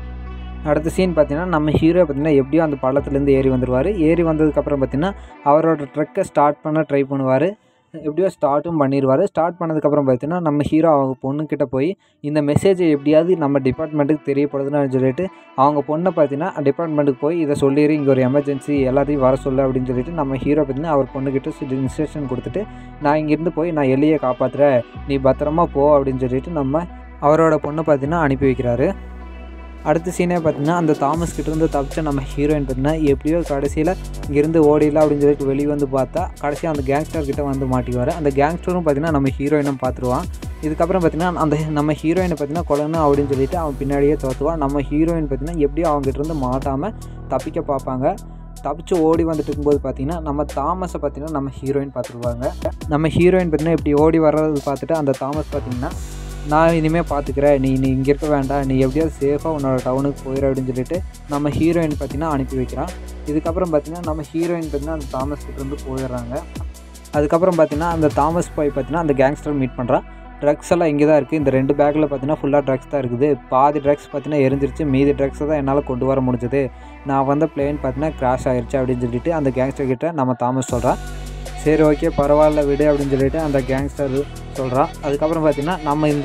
அடுத்த சீன் பார்த்தீங்கன்னா நம்ம ஹீரோ பார்த்தீங்கன்னா எப்படியோ அந்த பள்ளத்துலேருந்து ஏறி வந்துடுவார் ஏறி வந்ததுக்கப்புறம் பார்த்தீங்கன்னா அவரோட ட்ரக்கை ஸ்டார்ட் பண்ண ட்ரை பண்ணுவார் எப்படியோ ஸ்டார்ட்டும் பண்ணிடுவார் ஸ்டார்ட் பண்ணதுக்கப்புறம் பார்த்தீங்கன்னா நம்ம ஹீரோ அவங்க பொண்ணுக்கிட்ட போய் இந்த மெசேஜை எப்படியாவது நம்ம டிபார்ட்மெண்ட்டுக்கு தெரியப்படுதுன்னு சொல்லிட்டு அவங்க பொண்ணை பார்த்தீங்கன்னா டிபார்ட்மெண்ட்டுக்கு போய் இதை சொல்லிடு இங்கே ஒரு எமர்ஜென்சி எல்லாத்தையும் வர சொல்லு அப்படின்னு சொல்லிட்டு நம்ம ஹீரோ பார்த்தீங்கன்னா அவர் பொண்ணுக்கிட்ட இன்ஸ்ட்ரக்ஷன் கொடுத்துட்டு நான் இங்கேருந்து போய் நான் எல்லையை காப்பாற்றுறேன் நீ பத்திரமா போ அப்படின்னு சொல்லிட்டு நம்ம அவரோட பொண்ணை பார்த்தீங்கன்னா அனுப்பி வைக்கிறாரு அடுத்த சீனே பார்த்தீங்கன்னா அந்த தாமஸ் கிட்ட இருந்து தப்பிச்ச நம்ம ஹீரோயின் பார்த்தீங்கன்னா எப்படியோ கடைசியில் இங்கேருந்து ஓடிடலாம் அப்படின்னு சொல்லிட்டு வெளியே வந்து பார்த்தா கடைசியாக அந்த கேங்ஸ்டர் கிட்ட வந்து மாட்டிக்குவார் அந்த கேங்ஸ்டரும் பார்த்தீங்கன்னா நம்ம ஹீரோயினும் பார்த்துருவான் இதுக்கப்புறம் பார்த்தீங்கன்னா அந்த நம்ம ஹீரோயினை பார்த்தீங்கன்னா கொல்லணும் அப்படின்னு சொல்லிட்டு அவன் பின்னாடியே தோற்றுவான் நம்ம ஹீரோயின் பார்த்தீங்கன்னா எப்படியோ அவங்ககிட்ட இருந்து மாட்டாமல் தப்பிக்க பார்ப்பாங்க தப்பிச்சு ஓடி வந்துட்டு இருக்கும்போது பார்த்தீங்கன்னா நம்ம தாமஸை பார்த்தீங்கன்னா நம்ம ஹீரோயின் பார்த்துருவாங்க நம்ம ஹீரோயின் பார்த்தீங்கன்னா இப்படி ஓடி வர்றது பார்த்துட்டு அந்த தாமஸ் பார்த்தீங்கன்னா நான் இனிமேல் பார்த்துக்கிறேன் நீ நீ இங்கே இருக்க வேண்டாம் நீ எப்படியாவது சேஃபாக உன்னோட டவுனுக்கு போயிடு அப்படின்னு சொல்லிட்டு நம்ம ஹீரோயின் பார்த்தீங்கன்னா அனுப்பி வைக்கிறான் இதுக்கப்புறம் பார்த்தீங்கன்னா நம்ம ஹீரோயின் பார்த்தீங்கன்னா அந்த தாமஸ் கிட்ட இருந்து போயிடுறாங்க அதுக்கப்புறம் பார்த்தீங்கன்னா அந்த தாமஸ் போய் பார்த்தீங்கன்னா அந்த கேங்ஸ்டர் மீட் பண்ணுறான் ட்ரக்ஸ் எல்லாம் இங்கே தான் இருக்குது இந்த ரெண்டு பேக்கில் பார்த்தீங்கன்னா ஃபுல்லாக ட்ரக்ஸ் தான் இருக்குது பாதி ட்ரக்ஸ் பார்த்தீங்கன்னா எரிஞ்சிருச்சு மீதி ட்ரக்ஸை தான் என்னால் கொண்டு வர முடிஞ்சது நான் வந்த பிளேன் பார்த்தீங்கன்னா கிராஷ் ஆயிருச்சு அப்படின்னு சொல்லிட்டு அந்த கேங்ஸ்டர் கிட்ட நம்ம தாமஸ் சொல்கிறான் சரி ஓகே பரவாயில்ல விடு அப்படின்னு சொல்லிட்டு அந்த கேங்ஸ்டர் சொல்கிறான் அதுக்கப்புறம் பார்த்தீங்கன்னா நம்ம இந்த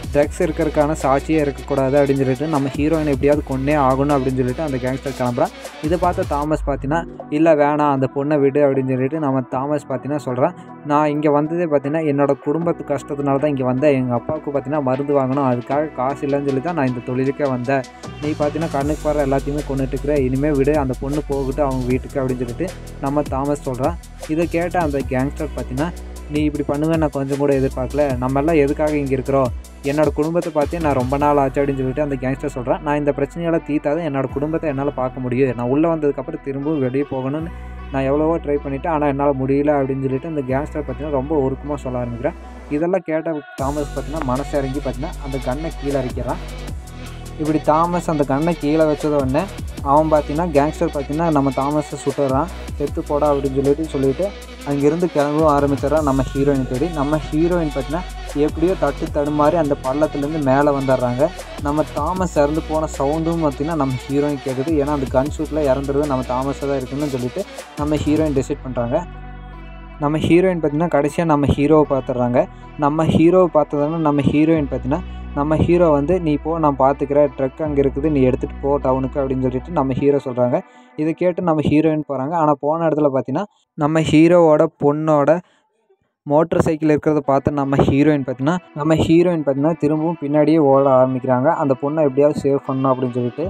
ட்ரக்ஸ் இருக்கிறதுக்கான சாட்சியே இருக்கக்கூடாது அப்படின்னு சொல்லிட்டு நம்ம ஹீரோயின் எப்படியாவது கொன்னே ஆகணும் அப்படின்னு சொல்லிட்டு அந்த கேங்ஸ்டர் கிளம்புறான் இதை பார்த்த தாமஸ் பார்த்தீங்கன்னா இல்லை வேணாம் அந்த பொண்ணை விடு அப்படின்னு சொல்லிட்டு நம்ம தாமஸ் பார்த்தீங்கன்னா சொல்கிறான் நான் இங்கே வந்ததே பார்த்தீங்கன்னா என்னோட குடும்பத்து கஷ்டத்தினால தான் இங்கே வந்தேன் எங்கள் அப்பாவுக்கு பார்த்தீங்கன்னா மருந்து வாங்கணும் அதுக்காக காசு இல்லைன்னு சொல்லி தான் நான் இந்த தொழிலுக்கே வந்தேன் நீ பார்த்தீங்கன்னா கண்ணுக்கு பாரு எல்லாத்தையுமே கொண்டுட்டு இருக்கிற இனிமேல் விடு அந்த பொண்ணு போகட்டும் அவங்க வீட்டுக்கு அப்படின்னு சொல்லிட்டு நம்ம தாமஸ் சொல்கிறான் இதை கேட்ட அந்த கேங்ஸ்டர் பார்த்தீங்கன்னா நீ இப்படி பண்ணுவேன் நான் கொஞ்சம் கூட எதிர்பார்க்கல நம்ம எல்லாம் எதுக்காக இங்கே இருக்கிறோம் என்னோட குடும்பத்தை பார்த்து நான் ரொம்ப நாள் ஆச்சு அப்படின்னு சொல்லிட்டு அந்த கேங்ஸ்டர் சொல்கிறேன் நான் இந்த பிரச்சனையெல்லாம் தீர்த்தாதான் என்னோட குடும்பத்தை என்னால் பார்க்க முடியும் நான் உள்ளே வந்ததுக்கப்புறம் திரும்பவும் வெளியே போகணும்னு நான் எவ்வளவோ ட்ரை பண்ணிவிட்டேன் ஆனால் என்னால் முடியல அப்படின்னு சொல்லிட்டு அந்த கேங்ஸ்டர் பார்த்தீங்கன்னா ரொம்ப ஒருக்கமாக சொல்ல ஆரம்பிக்கிறேன் இதெல்லாம் கேட்ட தாமஸ் பார்த்தீங்கன்னா மனசு இறங்கி பார்த்தீங்கன்னா அந்த கண்ணை கீழே அரைக்கிறான் இப்படி தாமஸ் அந்த கண்ணை கீழே வச்சத உடனே அவன் பார்த்தீங்கன்னா கேங்ஸ்டர் பார்த்தீங்கன்னா நம்ம தாமஸை சுட்டுறான் செத்து போடா அப்படின்னு சொல்லிட்டு சொல்லிட்டு அங்கேருந்து கிளம்பவும் ஆரம்பிச்சிடறான் நம்ம ஹீரோயின் தேடி நம்ம ஹீரோயின் பார்த்தீங்கன்னா எப்படியோ தட்டு தடுமாறி அந்த பள்ளத்துலேருந்து மேலே வந்துடுறாங்க நம்ம தாமஸ் இறந்து போன சவுண்டும் பார்த்தீங்கன்னா நம்ம ஹீரோயின் கேட்குது ஏன்னா அந்த கன் ஷூட்டில் இறந்துறது நம்ம தாமஸாக தான் இருக்குன்னு சொல்லிட்டு நம்ம ஹீரோயின் டிசைட் பண்ணுறாங்க நம்ம ஹீரோயின் பார்த்தீங்கன்னா கடைசியாக நம்ம ஹீரோவை பார்த்துடுறாங்க நம்ம ஹீரோவை பார்த்ததுன்னா நம்ம ஹீரோயின் பார்த்தீங்கன்னா நம்ம ஹீரோ வந்து நீ போ நான் பார்த்துக்கிறேன் ட்ரக் அங்கே இருக்குது நீ எடுத்துகிட்டு போ டவுனுக்கு அப்படின்னு சொல்லிட்டு நம்ம ஹீரோ சொல்கிறாங்க இதை கேட்டு நம்ம ஹீரோயின் போகிறாங்க ஆனால் போன இடத்துல பார்த்தீங்கன்னா நம்ம ஹீரோவோட பொண்ணோட மோட்டர் சைக்கிள் இருக்கிறத பார்த்து நம்ம ஹீரோயின் பார்த்தீங்கன்னா நம்ம ஹீரோயின் பார்த்தீங்கன்னா திரும்பவும் பின்னாடியே ஓட ஆரம்பிக்கிறாங்க அந்த பொண்ணை எப்படியாவது சேவ் பண்ணணும் அப்படின்னு சொல்லிட்டு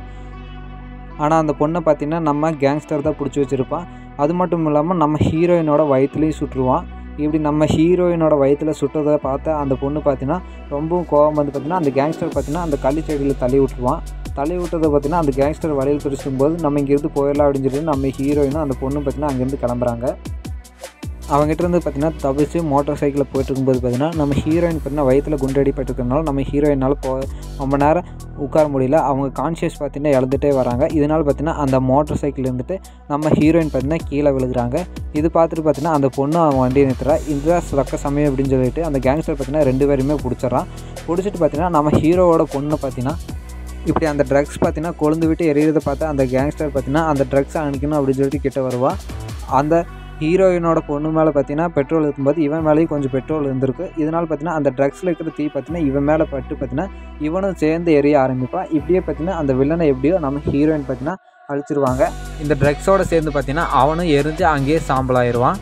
ஆனால் அந்த பொண்ணை பார்த்தீங்கன்னா நம்ம கேங்ஸ்டர் தான் பிடிச்சி வச்சுருப்பான் அது மட்டும் இல்லாமல் நம்ம ஹீரோயினோட வயிற்றுலையும் சுட்டுருவான் இப்படி நம்ம ஹீரோயினோட வயிற்றில் சுட்டதை பார்த்த அந்த பொண்ணு பார்த்தீங்கன்னா ரொம்பவும் கோவம் வந்து பார்த்தீங்கன்னா அந்த கேங்ஸ்டர் பார்த்தீங்கன்னா அந்த கள்ளி செடியில் தள்ளி விட்டுருவான் தள்ளி விட்டதை பார்த்தீங்கன்னா அந்த கேங்ஸ்டர் வழியில் துடிச்சும் போது நம்ம இங்கேருந்து போயிடலாம் அப்படின்னு சொல்லிட்டு நம்ம ஹீரோயினும் அந்த பொண்ணும் பார்த்தீங்கன்னா அங்கேருந்து கிளம்புறாங்க அவங்ககிட்ட இருந்து பார்த்தீங்கன்னா தவிச்சு மோட்டார் சைக்கிளில் போயிட்டு இருக்கும்போது பார்த்தீங்கன்னா நம்ம ஹீரோயின் பார்த்தீங்கன்னா வயிற்றில் குண்டடி பட்டுருக்கனால நம்ம ஹீரோயினால் போ ரொம்ப நேரம் உட்கார முடியல அவங்க கான்ஷியஸ் பார்த்தீங்கன்னா இழந்துட்டே வராங்க இதனால் பார்த்தீங்கன்னா அந்த மோட்டார் சைக்கிள் இருந்துட்டு நம்ம ஹீரோயின் பார்த்தீங்கன்னா கீழே விழுகிறாங்க இது பார்த்துட்டு பார்த்தீங்கன்னா அந்த பொண்ணு அவன் வண்டியை நிறுத்துறா இதுதான் சக்க சமயம் அப்படின்னு சொல்லிட்டு அந்த கேங்ஸ்டர் பார்த்தீங்கன்னா ரெண்டு பேருமே பிடிச்சிட்றான் பிடிச்சிட்டு பார்த்தீங்கன்னா நம்ம ஹீரோவோட பொண்ணு பார்த்தீங்கன்னா இப்படி அந்த ட்ரக்ஸ் பார்த்தீங்கன்னா கொழுந்து விட்டு எரியறதை பார்த்து அந்த கேங்ஸ்டர் பார்த்தீங்கன்னா அந்த ட்ரக்ஸ் அனுக்கணும் அப்படின்னு சொல்லிட்டு கிட்ட வருவா அந்த ஹீரோயினோட பொண்ணு மேலே பார்த்தீங்கன்னா பெட்ரோல் இருக்கும்போது இவன் மேலேயும் கொஞ்சம் பெட்ரோல் இருந்திருக்கு இதனால் பார்த்தீங்கன்னா அந்த ட்ரக்ஸில் இருக்கிற தீ பார்த்தீங்கன்னா இவன் மேலே பட்டு பார்த்தீங்கன்னா இவனும் சேர்ந்து எரிய ஆரம்பிப்பான் இப்படியே பார்த்தீங்கன்னா அந்த வில்லனை எப்படியோ நம்ம ஹீரோயின் பார்த்தீங்கன்னா அழிச்சிருவாங்க இந்த ட்ரக்ஸோடு சேர்ந்து பார்த்தீங்கன்னா அவனும் எரிஞ்சு அங்கேயே சாம்பலாயிருவான்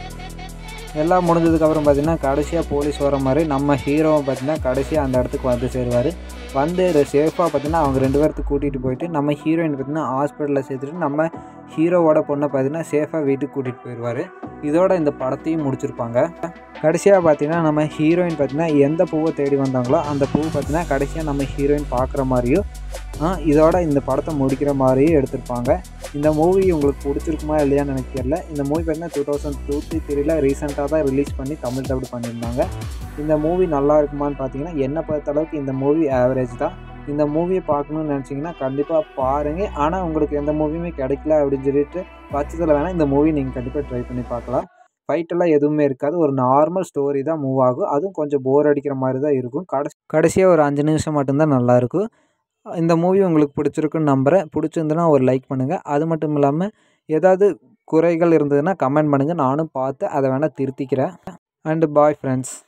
எல்லாம் முடிஞ்சதுக்கப்புறம் பார்த்தீங்கன்னா கடைசியாக போலீஸ் வர மாதிரி நம்ம ஹீரோவை பார்த்தீங்கன்னா கடைசியாக அந்த இடத்துக்கு வந்து சேருவார் வந்து சேஃபாக பார்த்தீங்கன்னா அவங்க ரெண்டு பேர்த்துக்கு கூட்டிகிட்டு போயிட்டு நம்ம ஹீரோயின் பார்த்தீங்கன்னா ஹாஸ்பிட்டலில் சேர்த்துட்டு நம்ம ஹீரோவோட பொண்ணை பார்த்தீங்கன்னா சேஃபாக வீட்டுக்கு கூட்டிகிட்டு போயிடுவார் இதோட இந்த படத்தையும் முடிச்சிருப்பாங்க கடைசியாக பார்த்தீங்கன்னா நம்ம ஹீரோயின் பார்த்தீங்கன்னா எந்த பூவை தேடி வந்தாங்களோ அந்த பூ பார்த்தீங்கன்னா கடைசியாக நம்ம ஹீரோயின் பார்க்குற மாதிரியும் ஆ, இதோட இந்த படத்தை முடிக்கிற மாதிரியும் எடுத்திருப்பாங்க இந்த மூவி உங்களுக்கு பிடிச்சிருக்குமா இல்லையான்னு எனக்கு தெரியல இந்த மூவி பார்த்தீங்கன்னா டூ தௌசண்ட் டூ த்ரீ த்ரீல ரீசெண்டாக தான் ரிலீஸ் பண்ணி தமிழ் டபுள் பண்ணியிருந்தாங்க இந்த மூவி நல்லா இருக்குமான்னு பார்த்தீங்கன்னா என்னை பொறுத்த அளவுக்கு இந்த மூவி ஆவரேஜ் தான் இந்த மூவியை பார்க்கணும்னு நினச்சிங்கன்னா கண்டிப்பாக பாருங்கள் ஆனால் உங்களுக்கு எந்த மூவியுமே கிடைக்கல அப்படின்னு சொல்லிட்டு பட்சத்தில் வேணால் இந்த மூவி நீங்கள் கண்டிப்பாக ட்ரை பண்ணி பார்க்கலாம் ஃபைட்டெல்லாம் எதுவுமே இருக்காது ஒரு நார்மல் ஸ்டோரி தான் மூவ் ஆகும் அதுவும் கொஞ்சம் போர் அடிக்கிற மாதிரி தான் இருக்கும் கடைசி கடைசியாக ஒரு அஞ்சு நிமிஷம் மட்டும்தான் நல்லாயிருக்கும் இந்த மூவி உங்களுக்கு பிடிச்சிருக்குன்னு நம்புகிறேன் பிடிச்சிருந்துன்னா ஒரு லைக் பண்ணுங்கள் அது மட்டும் இல்லாமல் ஏதாவது குறைகள் இருந்ததுன்னா கமெண்ட் பண்ணுங்கள் நானும் பார்த்து அதை வேணால் திருத்திக்கிறேன் அண்டு பாய் ஃப்ரெண்ட்ஸ்